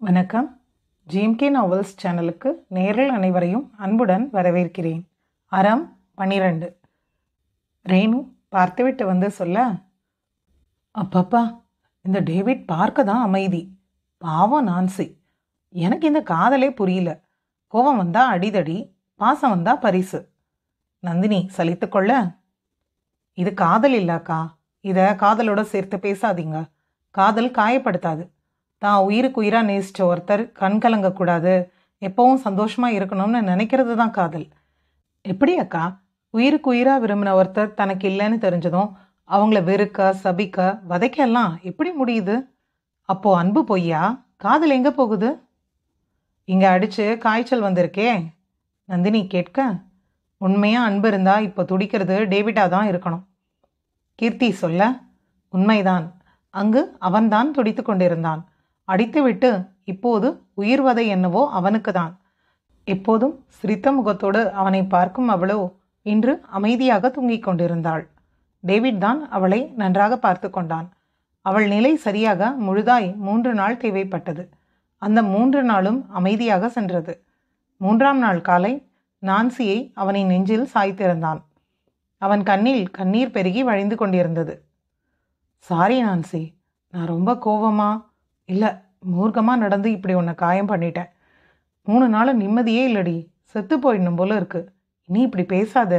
வணக்கம் GMK novels சேனலுக்கு நேரில் அனைவரையும் அன்புடன் வரவேற்கிறேன் அறம் பன்னிரண்டு ரேணு பார்த்துவிட்டு வந்து சொல்ல அப்பப்பா இந்த டேவிட் பார்க்க தான் அமைதி பாவம் நான்சி எனக்கு இந்த காதலே புரியல கோபம் வந்தா அடிதடி பாசம் வந்தா பரிசு நந்தினி சலித்துக்கொள்ள இது காதல் இல்லாக்கா இதை காதலோட சேர்த்து பேசாதீங்க காதல் காயப்படுத்தாது தான் உயிருக்கு உயிராக நேசிச்ச ஒருத்தர் கண் கலங்கக்கூடாது எப்பவும் சந்தோஷமா இருக்கணும்னு நினைக்கிறது தான் காதல் எப்படி அக்கா உயிருக்கு உயிராக விரும்பின ஒருத்தர் தனக்கு இல்லைன்னு தெரிஞ்சதும் அவங்கள வெறுக்க சபிக்க வதைக்கெல்லாம் எப்படி முடியுது அப்போ அன்பு பொய்யா காதல் எங்க போகுது இங்க அடிச்சு காய்ச்சல் வந்திருக்கே நந்தினி கேட்க உண்மையா அன்பு இருந்தா இப்போ துடிக்கிறது டேவிடா தான் இருக்கணும் கீர்த்தி சொல்ல உண்மைதான் அங்கு அவன்தான் துடித்து கொண்டிருந்தான் அடித்துவிட்டு இப்போது உயிர்வதை என்னவோ அவனுக்குதான் எப்போதும் சிரித்த முகத்தோடு அவனை பார்க்கும் அவளோ இன்று அமைதியாக தூங்கிக் கொண்டிருந்தாள் டேவிட் தான் அவளை நன்றாக பார்த்து கொண்டான் அவள் நிலை சரியாக முழுதாய் மூன்று நாள் தேவைப்பட்டது அந்த மூன்று நாளும் அமைதியாக சென்றது மூன்றாம் நாள் காலை நான்சியை அவனின் நெஞ்சில் சாய்த்திருந்தான் அவன் கண்ணில் கண்ணீர் பெருகி வழிந்து கொண்டிருந்தது சாரி நான்சி நான் ரொம்ப கோவமா இல்லை மூர்க்கமாக நடந்து இப்படி உன்னை காயம் பண்ணிட்டேன் மூணு நாள் நிம்மதியே இல்லடி செத்து போயிடணும் போல இருக்கு நீ இப்படி பேசாத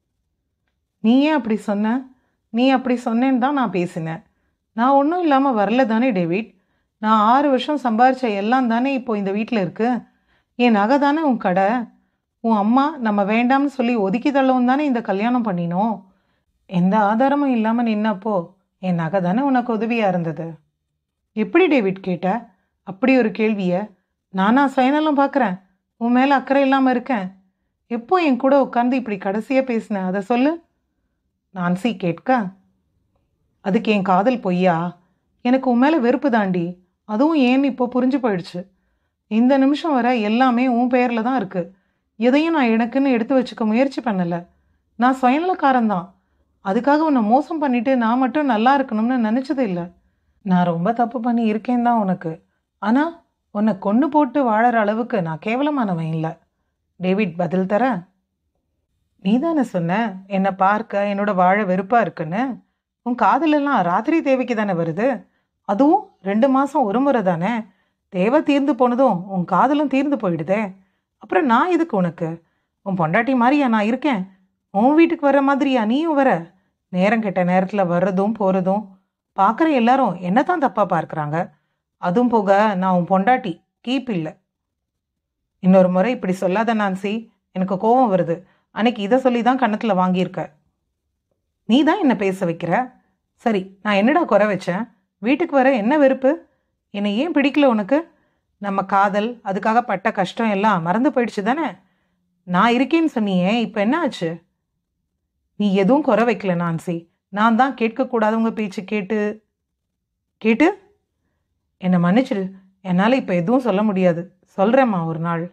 நீ ஏன் அப்படி சொன்ன நீ அப்படி சொன்னேன்னு தான் நான் பேசினேன் நான் ஒன்றும் இல்லாமல் வரல தானே டேவிட் நான் ஆறு வருஷம் சம்பாரிச்ச எல்லாம் தானே இப்போ இந்த வீட்டில் இருக்கு என் நகை தானே உன் கடை உன் அம்மா நம்ம வேண்டாம்னு சொல்லி ஒதுக்கி தள்ளவும் தானே இந்த கல்யாணம் பண்ணினோம் எந்த ஆதாரமும் இல்லாமல் நின்னப்போ என் நகை தானே உனக்கு உதவியாக இருந்தது எப்படி டேவிட் கேட்ட அப்படி ஒரு கேள்வியை நானா சுயநலம் பார்க்குறேன் உன் மேலே அக்கறை இல்லாமல் இருக்கேன் எப்போ என் கூட உட்காந்து இப்படி கடைசியாக பேசினேன் அதை சொல்லு நான்சி கேட்க அதுக்கு என் காதல் பொய்யா எனக்கு உன் மேலே வெறுப்பு தாண்டி அதுவும் ஏன் இப்போ புரிஞ்சு போயிடுச்சு இந்த நிமிஷம் வரை எல்லாமே உன் பெயரில் தான் இருக்குது எதையும் நான் எனக்குன்னு எடுத்து வச்சுக்க முயற்சி பண்ணலை நான் சுயநலக்காரன் தான் அதுக்காக உன்னை மோசம் பண்ணிட்டு நான் மட்டும் நல்லா இருக்கணும்னு நினச்சது இல்லை நான் ரொம்ப தப்பு பண்ணி இருக்கேன் தான் உனக்கு ஆனால் உன்னை கொண்டு போட்டு வாழற அளவுக்கு நான் கேவலமானவன் இல்லை டேவிட் பதில் தர நீ தானே சொன்ன என்னை பார்க்க என்னோட வாழ வெறுப்பாக இருக்குன்னு உன் காதலெல்லாம் ராத்திரி தேவைக்கு தானே வருது அதுவும் ரெண்டு மாதம் ஒரு முறை தானே தேவை தீர்ந்து போனதும் உன் காதலும் தீர்ந்து போயிடுதே அப்புறம் நான் எதுக்கு உனக்கு உன் பொண்டாட்டி மாதிரியா நான் இருக்கேன் உன் வீட்டுக்கு வர மாதிரியா நீயும் வர நேரம் கெட்ட நேரத்தில் வர்றதும் போகிறதும் பார்க்குற எல்லாரும் என்ன தான் தப்பாக பார்க்குறாங்க அதுவும் போக நான் உன் பொண்டாட்டி கீப் இல்லை இன்னொரு முறை இப்படி சொல்லாத நான்சி எனக்கு கோபம் வருது அன்னைக்கு இதை சொல்லி தான் கன்னத்தில் வாங்கியிருக்க நீ தான் என்னை பேச வைக்கிற சரி நான் என்னடா குறை வச்சேன் வீட்டுக்கு வர என்ன வெறுப்பு என்னை ஏன் பிடிக்கல உனக்கு நம்ம காதல் அதுக்காக பட்ட கஷ்டம் எல்லாம் மறந்து போயிடுச்சு தானே நான் இருக்கேன்னு சொன்னியே இப்போ என்ன ஆச்சு நீ எதுவும் குறை வைக்கல நான்சி நான் தான் கேட்கக்கூடாதவங்க பேச்சு கேட்டு கேட்டு என்னை மன்னிச்சிடு என்னால் இப்போ எதுவும் சொல்ல முடியாது சொல்கிறேம்மா ஒரு நாள்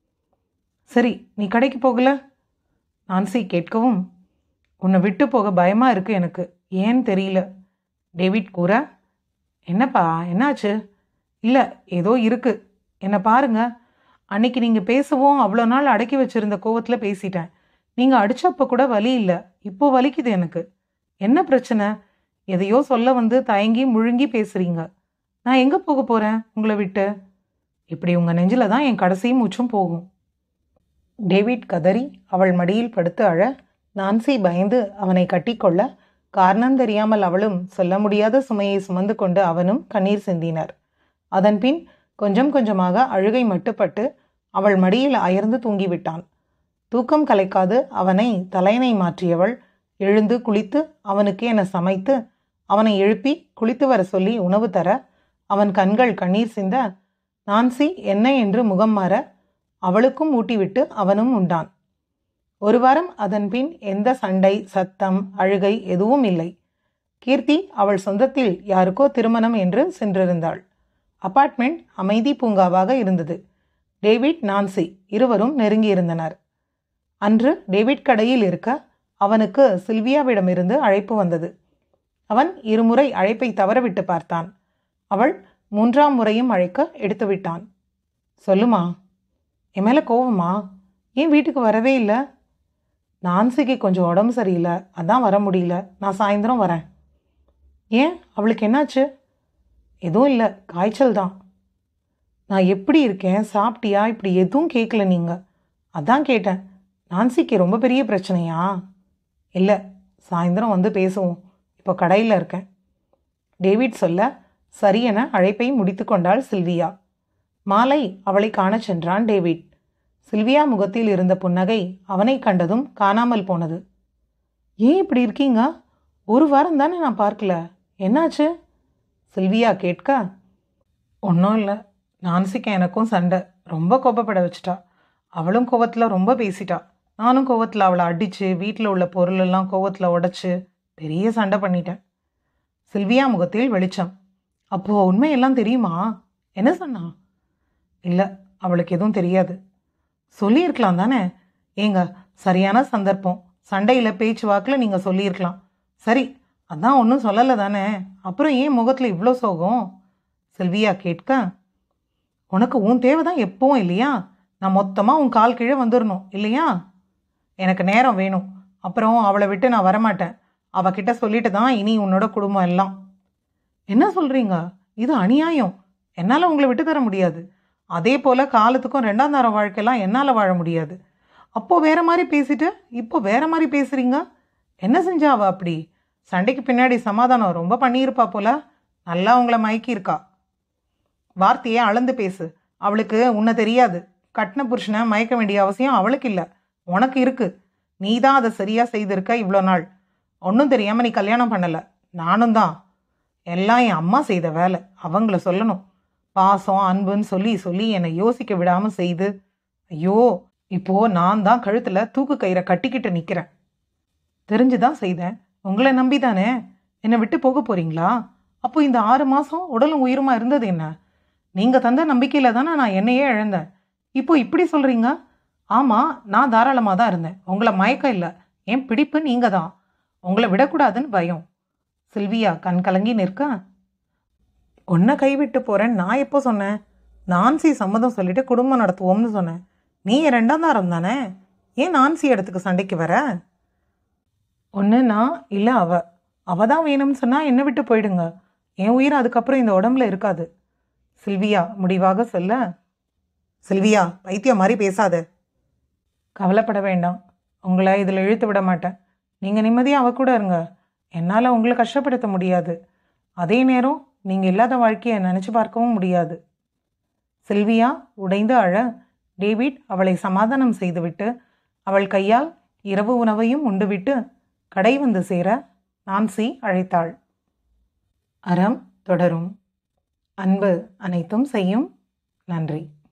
சரி நீ கடைக்கு போகல நான்சி கேட்கவும் உன்னை விட்டு போக பயமாக இருக்கு எனக்கு ஏன்னு தெரியல டேவிட் கூற என்னப்பா என்னாச்சு இல்லை ஏதோ இருக்கு என்னை பாருங்க அன்னைக்கு நீங்கள் பேசவும் அவ்வளோ நாள் அடக்கி வச்சிருந்த கோவத்தில் பேசிட்டேன் நீங்கள் அடிச்சப்ப கூட வலி இல்லை இப்போ வலிக்குது எனக்கு என்ன பிரச்சனை எதையோ சொல்ல வந்து தயங்கி முழுங்கி பேசுறீங்க நான் எங்கே போக போகிறேன் உங்களை விட்டு இப்படி உங்கள் நெஞ்சில் தான் என் கடைசி மூச்சும் போகும் டேவிட் கதறி அவள் மடியில் படுத்து அழ நான்சி பயந்து அவனை கட்டிக்கொள்ள காரணம் தெரியாமல் அவளும் சொல்ல முடியாத சுமையை சுமந்து கொண்டு அவனும் கண்ணீர் சிந்தினர் அதன்பின் கொஞ்சம் கொஞ்சமாக அழுகை மட்டுப்பட்டு அவள் மடியில் அயர்ந்து தூங்கிவிட்டான் தூக்கம் கலைக்காது அவனை தலையணை மாற்றியவள் எழுந்து குளித்து அவனுக்கு என சமைத்து அவனை எழுப்பி குளித்து வர சொல்லி உணவு தர அவன் கண்கள் கண்ணீர் சிந்த நான்சி என்ன என்று முகம் மாற அவளுக்கும் ஊட்டிவிட்டு அவனும் உண்டான் ஒரு வாரம் அதன்பின் எந்த சண்டை சத்தம் அழுகை எதுவும் இல்லை கீர்த்தி அவள் சொந்தத்தில் யாருக்கோ திருமணம் என்று சென்றிருந்தாள் அபார்ட்மெண்ட் அமைதி பூங்காவாக இருந்தது டேவிட் நான்சி இருவரும் நெருங்கியிருந்தனர் அன்று டேவிட் கடையில் இருக்க அவனுக்கு சில்வியாவிடமிருந்து அழைப்பு வந்தது அவன் இருமுறை அழைப்பை தவறவிட்டு பார்த்தான் அவள் மூன்றாம் முறையும் அழைக்க எடுத்து விட்டான் சொல்லுமா என் மேலே கோவமா ஏன் வீட்டுக்கு வரவே இல்லை நான்சிக்கு கொஞ்சம் உடம்பு சரியில்லை அதான் வர முடியல நான் சாயந்தரம் வரேன் ஏன் அவளுக்கு என்னாச்சு எதுவும் இல்லை காய்ச்சல் தான் நான் எப்படி இருக்கேன் சாப்பிட்டியா இப்படி எதுவும் கேட்கல நீங்கள் அதான் கேட்டேன் நான்சிக்கு ரொம்ப பெரிய பிரச்சனையா இல்லை சாயந்தரம் வந்து பேசுவோம் இப்போ கடையில் இருக்கேன் டேவிட் சொல்ல சரியென அழைப்பை முடித்து கொண்டாள் சில்வியா மாலை அவளை காணச் சென்றான் டேவிட் சில்வியா முகத்தில் இருந்த புன்னகை அவனை கண்டதும் காணாமல் போனது ஏன் இப்படி இருக்கீங்க ஒரு வாரம் தானே நான் பார்க்கல என்னாச்சு சில்வியா கேட்க ஒன்றும் இல்லை நான்சிக்கு எனக்கும் சண்டை ரொம்ப கோபப்பட வச்சிட்டா அவளும் கோவத்தில் ரொம்ப பேசிட்டா நானும் கோவத்தில் அவளை அடித்து வீட்டில் உள்ள பொருளெல்லாம் கோவத்தில் உடைச்சு பெரிய சண்டை பண்ணிட்டேன் சில்வியா முகத்தில் வெளிச்சம் அப்போ உண்மையெல்லாம் தெரியுமா என்ன சொன்னா இல்லை அவளுக்கு எதுவும் தெரியாது சொல்லியிருக்கலாம் தானே ஏங்க சரியான சந்தர்ப்பம் சண்டையில் பேச்சு வாக்கில் நீங்கள் சொல்லியிருக்கலாம் சரி அதான் ஒன்றும் சொல்லலை தானே அப்புறம் ஏன் முகத்தில் இவ்வளோ சோகம் செல்வியா கேட்க உனக்கு உன் தேவை தான் எப்பவும் இல்லையா நான் மொத்தமாக உன் கால் கீழே வந்துடணும் இல்லையா எனக்கு நேரம் வேணும் அப்புறம் அவளை விட்டு நான் வரமாட்டேன் அவகிட்ட சொல்லிட்டு தான் இனி உன்னோட குடும்பம் எல்லாம் என்ன சொல்கிறீங்க இது அநியாயம் என்னால் உங்களை விட்டு தர முடியாது அதே போல் காலத்துக்கும் ரெண்டாம் தர வாழ்க்கையெல்லாம் என்னால் வாழ முடியாது அப்போ வேற மாதிரி பேசிட்டு இப்போ வேற மாதிரி பேசுறீங்க என்ன செஞ்சா அவ அப்படி சண்டைக்கு பின்னாடி சமாதானம் ரொம்ப பண்ணியிருப்பா போல நல்லா உங்களை மயக்கியிருக்கா வார்த்தையை அளந்து பேசு அவளுக்கு உன்னை தெரியாது கட்டின புருஷனை மயக்க வேண்டிய அவசியம் அவளுக்கு இல்லை உனக்கு இருக்கு நீ தான் அதை சரியாக செய்திருக்க இவ்வளோ நாள் ஒன்றும் தெரியாமல் நீ கல்யாணம் பண்ணலை நானும் தான் எல்லாம் என் அம்மா செய்த வேலை அவங்கள சொல்லணும் பாசம் அன்புன்னு சொல்லி சொல்லி என்னை யோசிக்க விடாமல் செய்து ஐயோ இப்போ நான் தான் கழுத்தில் தூக்கு கயிறை கட்டிக்கிட்டு நிற்கிறேன் தெரிஞ்சு தான் செய்தேன் உங்களை நம்பி தானே என்னை விட்டு போக போறீங்களா அப்போ இந்த ஆறு மாதம் உடலும் உயிருமா இருந்தது என்ன நீங்கள் தந்த நம்பிக்கையில் தானே நான் என்னையே இழந்தேன் இப்போ இப்படி சொல்கிறீங்க ஆமாம் நான் தாராளமாக தான் இருந்தேன் உங்களை மயக்கம் இல்லை என் பிடிப்பு நீங்கள் தான் உங்களை விடக்கூடாதுன்னு பயம் சில்வியா கண் கலங்கி நிற்க உன்னை கைவிட்டு போகிறேன் நான் எப்போ சொன்னேன் நான்சி சம்மதம் சொல்லிட்டு குடும்பம் நடத்துவோம்னு சொன்னேன் நீ என் ரெண்டாம் தாரம் தானே ஏன் நான்சி இடத்துக்கு சண்டைக்கு வர ஒன்று நான் இல்லை அவ அவ தான் வேணும்னு சொன்னால் என்னை விட்டு போயிடுங்க என் உயிர் அதுக்கப்புறம் இந்த உடம்புல இருக்காது சில்வியா முடிவாக சொல்ல சில்வியா பைத்தியம் மாதிரி பேசாத கவலைப்பட வேண்டாம் உங்களை இதில் இழுத்து விட மாட்டேன் நீங்கள் நிம்மதியாக அவ கூட இருங்க என்னால் உங்களை கஷ்டப்படுத்த முடியாது அதே நேரம் நீங்கள் இல்லாத வாழ்க்கையை நினச்சி பார்க்கவும் முடியாது சில்வியா உடைந்து அழ டேவிட் அவளை சமாதானம் செய்துவிட்டு அவள் கையால் இரவு உணவையும் உண்டுவிட்டு கடை வந்து சேர நான்சி அழைத்தாள் அறம் தொடரும் அன்பு அனைத்தும் செய்யும் நன்றி